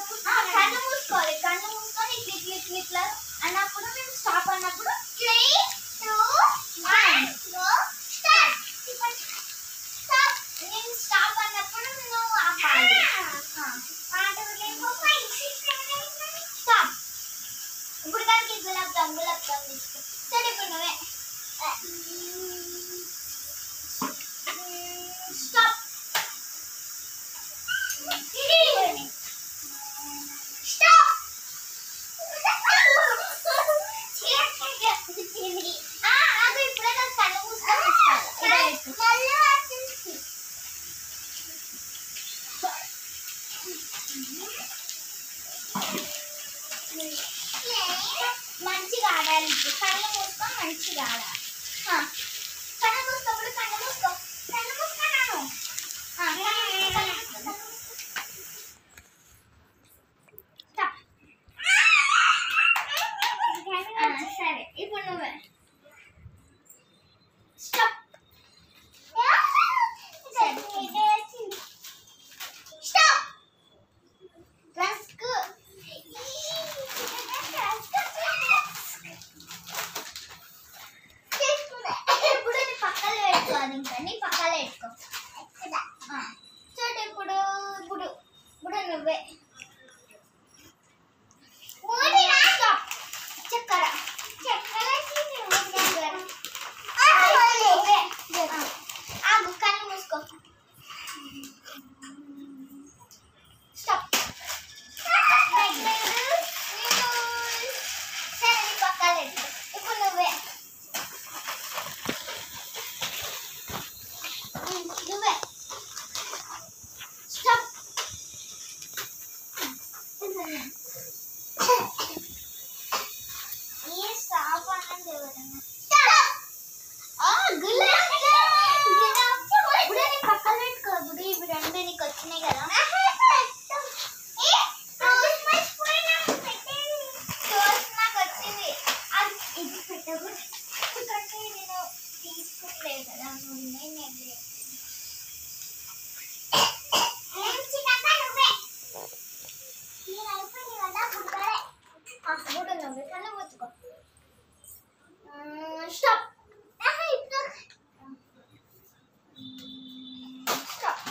ఆ, కళ్ళు మూసుకోవాలి కళ్ళు మూసుకొని ఇట్లా ఇట్లా ఇట్లా ఇట్లా అన్నప్పుడు మేము స్టాప్ అన్నప్పుడు three two one go start stop నేను స్టాప్ అన్నప్పుడు నువ్వు ఆపాలి స్టాప్ ఇప్పుడు దానికి గులాబ్ జామ్ గులాబ్ జామ్ తీసుకో సరే ఇప్పుడు నువ్వే స్టాప్ స్టాప్ ఆ, ఆగు, ఇప్పుడే నాకు కళ్ళు మూసుకొని ఇస్తాను. ఇలా పెట్టు. మంచిగా ఆడాలి ఇప్పుడు కళ్ళు మూసుకొని మంచిగా ఆడాలి ఆ, కళ్ళు మూసుకోప్పుడు కళ్ళు మూసుకో కళ్ళు మూసుకున్నాను ఆ, కళ్ళు మూసుకో, కళ్ళు మూసుకో, కళ్ళు మూసుకో. Stop. ఆ, సరే ఇప్పుడు నువ్వే స్టాప్ స్టాప్ రస్క్ ఇప్పుడు నీ పక్కన పెట్టుకో అది ఇంకా నీ పక్కన పెట్టుకో ఆ, చూడు ఇప్పుడు ఇప్పుడు ఇప్పుడు నువ్వే స్టాప్ చక్కెర చక్కెర నువ్వే ఆగు కళ్ళు మూసుకో స్టాప్ సరే నీ పక్కన పెట్టు. ఇప్పుడు నువ్వే ఉమ్, నువ్వే స్టాప్ ఏ స్టాప్ అనండి ఎవరన్నా స్టాప్ ఆ గులాబ్ జామ్ గులాబ్ జామ్ ఇప్పుడు నీ పక్కన పెట్టుకో ఇప్పుడు ఇవి రెండు నీకు వచ్చినాయి కదా దోశ నాకు వచ్చింది అది ఇది పెట్టకూడదు ఎందుకంటే నేను తీసుకోలేదు కదా నువ్వే నేను ఏం చిన్నక్క నువ్వే నేను అయిపోయింది కదా బుడ్డలే అప్పుడు నువ్వే కళ్ళు ముచ్చుకో స్టాప్ ఇప్పుడు స్టాప్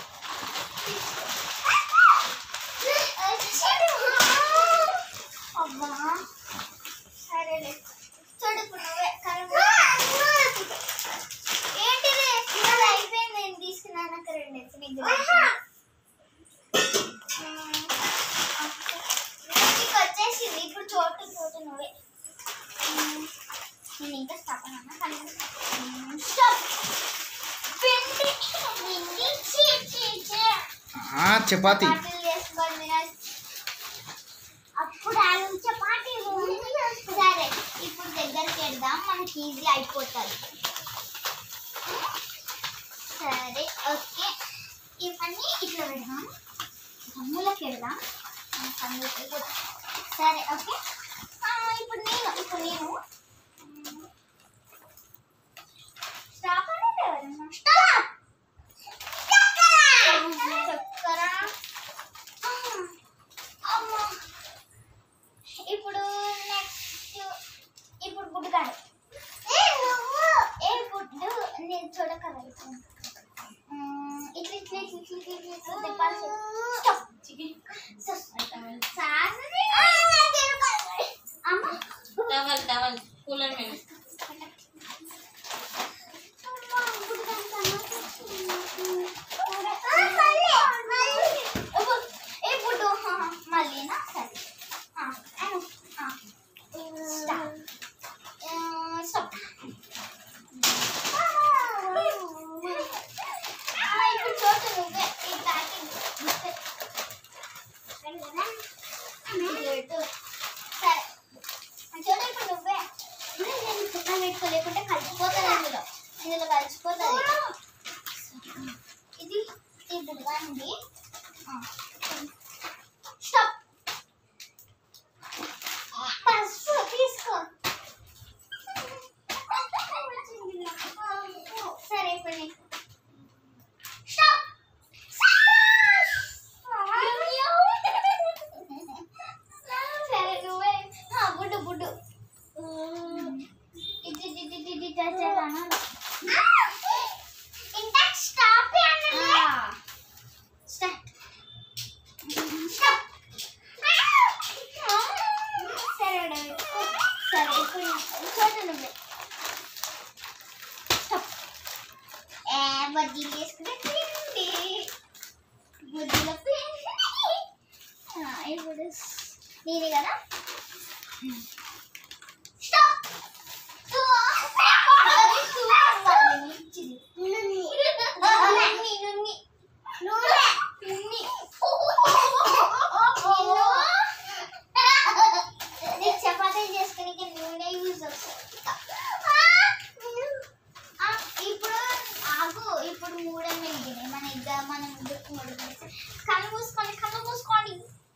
అబ్బా సరేలే చూడు ఇప్పుడు నువ్వే కళ్ళు మూసుకో. ఏంటిది ఇవాళ అయిపోయింది నేను తీసుకున్నాను అక్కడ రెండు నీకు నీకు వచ్చేసింది ఇప్పుడు చోటు చోటు నువ్వే ఉమ్, నేను ఇంకా స్టాప్ అన్నా కళ్ళు స్టాప్ పిండి పిండి చీ చీ చీ ఆ, చపాతి చపాతీలు చేసుకోండి మీరు. అప్పుడు ఆ చపాతీలు సరే ఇప్పుడు దగ్గరికి వెళ్దాం మనకి ఈజీ అయిపోతుంది సరే ఓకే ఇవన్నీ ఇట్లా పెడదాం కన్నులకి వెళ్దాం ఆ, కన్నులకి వెళ్ళిపోతాం. సరే ఓకే ఆ, ఇప్పుడు నేను ఇప్పుడు నేను స్టాప్ అనండి ఎవరన్నా స్టాప్ చక్కరా అమ్మా ఇప్పుడు నెక్స్ట్ ఇప్పుడు గుడ్డుగాడు ఏ నువ్వు ఏ గుడ్డు నేను చూడకరా ఇట్లా ఇట్లా ఇట్లా ఇట్లా ఇట్లా ఇట్లా ఇట్లా తిప్పాల్సి స్టాప్ అమ్మ టవల్ టవల్ కూలర్ మీద ఇప్పుడు మళ్ళీనా సరే స్టాప్ ఇప్పుడు చోటు నువ్వే ఈ ప్యాకింగ్ సరే చూడ ఇప్పుడు నువ్వే నేను పక్కన పెట్టుకో లేకుంటే కలిసిపోతుంది ఇందులో ఇందులో కలిసిపోతుంది ఇది ఈ బుడ్గా ఉంది స్టాప్ పసుపు తీసుకో సరే ఇప్పుడు నీకు స్టాప్ ఇప్పుడు నీది కదా స్టాప్ చపాతీ చేసుకుని నూనె యూజ్ ఇప్పుడు ఆగు ఇప్పుడు మూడే మిగిలినాయి మన ఇద్దరు మన ముగ్గురికి మూడు మిగిలినాయి. కళ్ళు మూసుకోండి కళ్ళు మూసుకోండి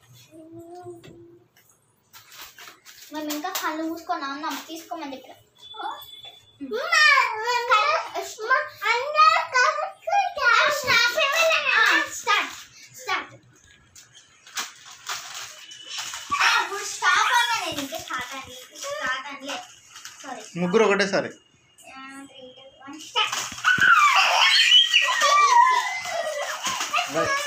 మేము ఇంకా కళ్ళు మూసుకొని అన్నాం తీసుకోమని దగ్గర స్టార్ట్ స్టార్ట్ ఇప్పుడు స్టాప్ అన్నా నేను ఇంకా స్టార్ట్ అని స్టార్ట్ అనలే సారీ ముగ్గురు ఒకటేసారి three two one start right